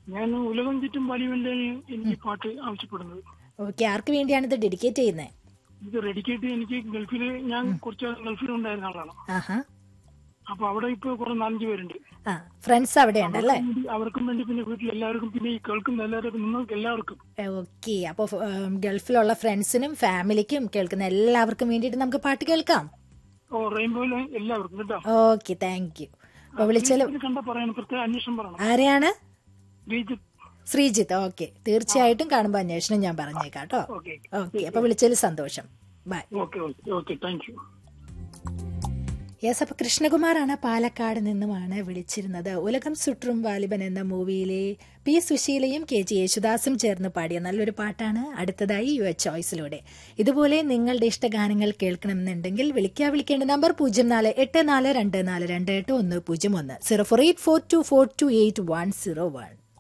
ഞാൻ ഉലകം ചുറ്റും വലിയവന്റെ എനിക്ക് പാട്ട് ആവശ്യപ്പെടുന്നത് ഓക്കെ ആർക്ക് വേണ്ടിയാണ് ഇത് ഡെഡിക്കേറ്റ് ചെയ്യുന്നത് ഇത് റെഡിക്കേറ്റ് എനിക്ക് ഗൾഫിൽ ഞാൻ കുറച്ച് ഗൾഫിൽ ഉണ്ടായിരുന്ന ആളാണ് ആഹാ അപ്പൊ അവിടെ ഇപ്പൊ കുറെ നാലഞ്ച് പേരുണ്ട് ആ ഫ്രണ്ട്സ് അവിടെ ഉണ്ടല്ലേ വേണ്ടി- അവർക്കും വേണ്ടി പിന്നെ വീട്ടിൽ എല്ലാവർക്കും പിന്നെ ഈ കേൾക്കുന്ന എല്ലാവർക്കും നിങ്ങൾക്ക് എല്ലാവർക്കും ഓക്കെ അപ്പോൾ ഗൾഫിലുള്ള ഫ്രണ്ട്സിനും ഫാമിലിക്കും കേൾക്കുന്ന എല്ലാവർക്കും വേണ്ടിയിട്ട് നമുക്ക് പാട്ട് കേൾക്കാം ഓ റെയിൻബോയിലെ എല്ലാവർക്കും കേട്ടോ ഓക്കെ താങ്ക് യു അപ്പോൾ വിളിച്ചാലും ഇത് കണ്ട പറയണം പ്രത്യേക അന്വേഷണം പറയണം ആരെയാണ് ശ്രീജിത്ത് ശ്രീജിത്ത് ഓക്കെ തീർച്ചയായിട്ടും കാണുമ്പോൾ അന്വേഷണം ഞാൻ പറഞ്ഞേക്കാം കേട്ടോ ഓക്കെ ഓക്കെ അപ്പോൾ വിളിച്ചതിൽ സന്തോഷം bye okay okay okay thank you yes അപ്പൊ കൃഷ്ണകുമാറാണ് പാലക്കാട് നിന്നുമാണ് വിളിച്ചിരുന്നത് ഉലകം സുട്രും വാലിബൻ എന്ന മൂവിയിലെ പി സുശീലയും കെ ജി യേശുദാസും ചേർന്ന് പാടിയ നല്ലൊരു പാട്ടാണ് അടുത്തതായി യു എച്ച് ചോയ്സിലൂടെ ഇതുപോലെ നിങ്ങളുടെ ഇഷ്ടഗാനങ്ങൾ കേൾക്കണമെന്നുണ്ടെങ്കിൽ വിളിക്കുക വിളിക്കേണ്ട നമ്പർ പൂജ്യം നാല് എട്ട് നാല് രണ്ട് നാല് രണ്ട് എട്ട് ഒന്ന് പൂജ്യം ഒന്ന് zero four eight four two four two eight one zero one